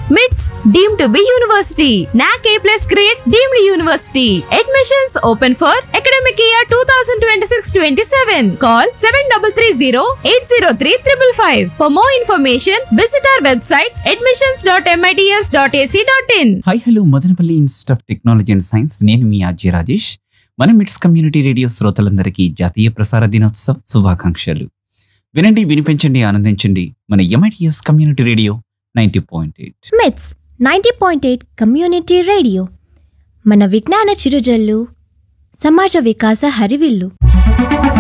MITS deemed to be university. NAC A plus grade deemed university. Admissions open for academic year 2026-27. Call 7330-803-555. For more information, visit our website admissions.mits.ac.in. Hi hello Madanapalle institute of technology and science నేను మీ అజయ్ రాజేష్ మన మిట్స్ community radio శ్రోతలందరికీ జాతీయ ప్రసార దినోత్సవ శుభాకాంక్షలు వినండి వినిపించండి ఆనందించండి మన M I T S community radio ninety point eight MITS ninety point eight community radio మన విజ్ఞాన చిరుజల్లు సమాజ వికాస హరివిల్లు